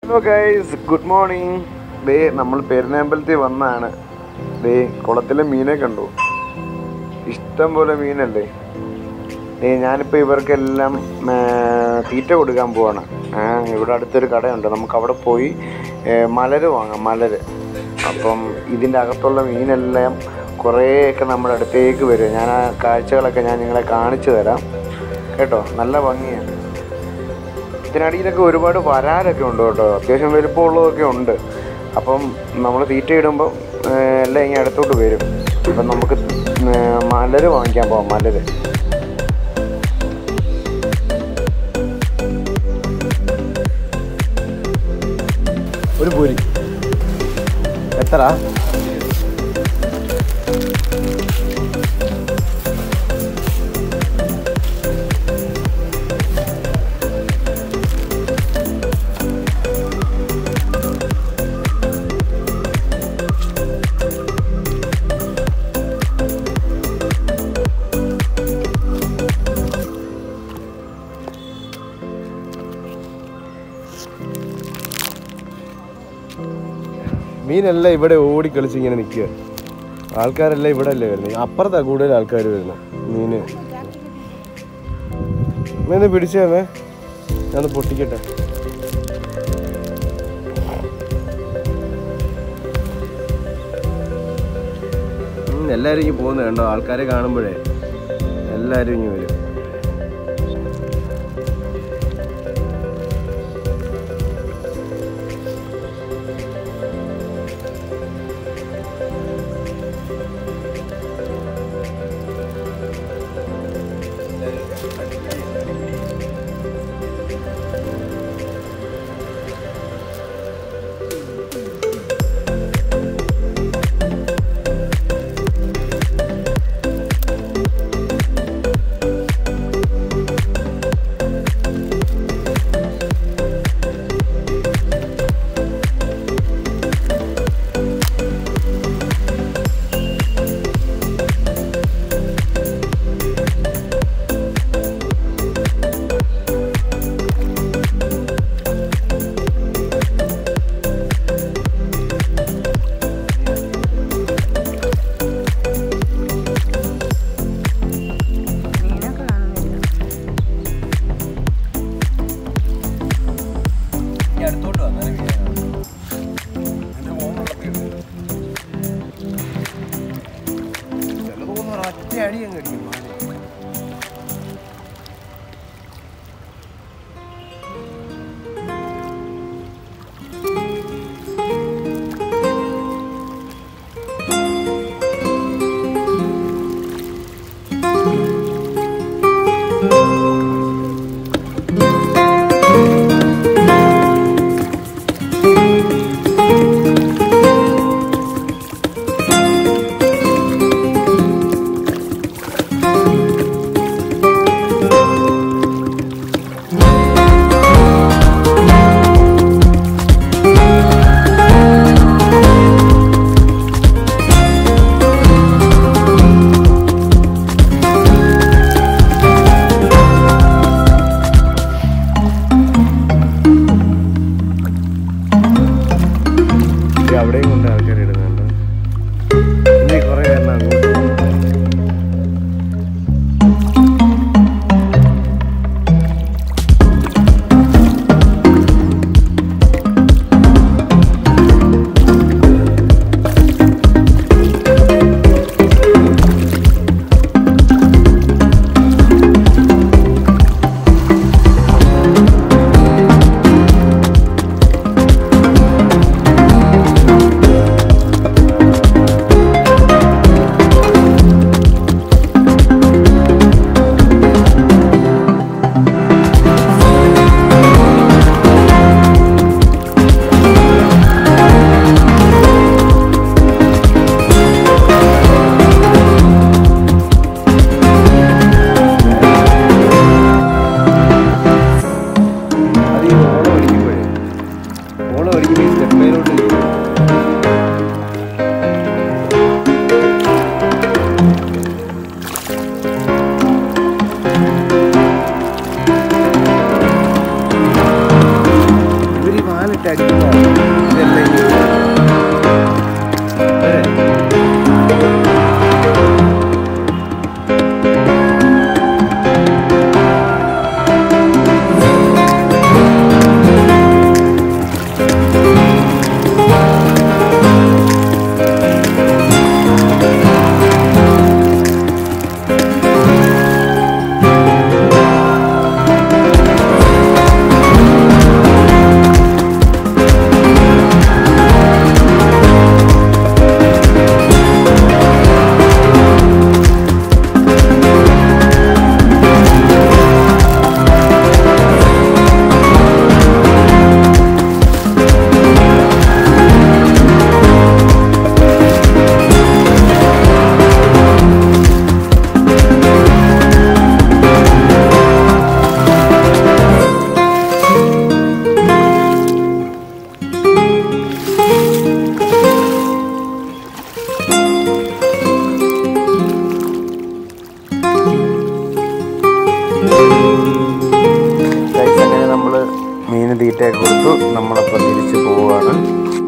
Hello guys good morning ദേ നമ്മൾ പെരുന്നാമ്പലത്തിൽ വന്നാണ് ദേ കുളത്തിലെ മീനെ കണ്ടു ഇഷ്ടം പോലെ മീനല്ലേ ദേ ഞാനിപ്പോൾ ഇവർക്കെല്ലാം ആ, തീറ്റ കൊടുക്കാൻ പോവാണ് ആ, ഇവിടെ അടുത്തൊരു കടയുണ്ട് നമുക്ക് അവിടെ പോയി ഏ, മലര് വാങ്ങാം മലര് അപ്പം ഇതിൻ്റെ അകത്തുള്ള മീനെല്ലാം കുറേയൊക്കെ നമ്മുടെ അടുത്തേക്ക് വരും ഞാൻ ആ കാഴ്ചകളൊക്കെ ഞാൻ നിങ്ങളെ കാണിച്ചു തരാം കേട്ടോ നല്ല ഭംഗിയാണ് ഇതിനടിയിലൊക്കെ ഒരുപാട് വരാലൊക്കെ ഉണ്ട് കേട്ടോ അത്യാവശ്യം വലുപ്പമുള്ളതൊക്കെ ഉണ്ട് അപ്പം നമ്മൾ തീറ്റ ഇടുമ്പം ഏഹ്, എല്ലാം ഇങ്ങനെ അടുത്തോട്ട് വരും അപ്പം നമുക്ക് ഏഹ്, മലര് വാങ്ങിക്കാൻ പോവാം മലര് ഒരു പൂരി എത്ര മീനെല്ലാം ഇവിടെ ഓടി കളിച്ച് ഇങ്ങനെ നിൽക്കുക ആൾക്കാരെല്ലാം ഇവിടെ അല്ലേ വരുന്നത് അപ്പുറത്താ കൂടുതൽ ആൾക്കാർ വരുന്നത് മീന് മീന് പിടിച്ചേമേ ഞാനൊന്ന് പൊട്ടിക്കട്ടെ ഉം, എല്ലാവരും ഇങ്ങനെ പോകുന്നത് കണ്ടോ ആൾക്കാരെ കാണുമ്പോഴേ എല്ലാവരും ഇങ്ങനെ വരും മീനൊക്കെ കാണുന്നില്ല അടുത്തോട്ട് വന്നാൽ ഒറ്റ അടി അങ്ങ് അടിക്കും അവിടെയും കൊണ്ട് ആൾക്കാർ ഇടുന്നുണ്ട് ഇനി കുറേ എണ്ണം അങ്ങോട്ട് അത് ഈ ഓണം അടിക്കുമ്പോഴേ ഓണം അടിക്കുമ്പോൾ ഈ സ്റ്റെപ്പയിലോട്ട് ഇവർ ഈ വാലിട്ട് കഴിക്കുന്നതാണ് ഇതല്ല ഈ അതെ. ഗൈസ് അങ്ങനെ നമ്മൾ മീൻ തീറ്റയൊക്കെ കൊടുത്തു നമ്മളപ്പോൾ തിരിച്ചു പോവുകയാണ്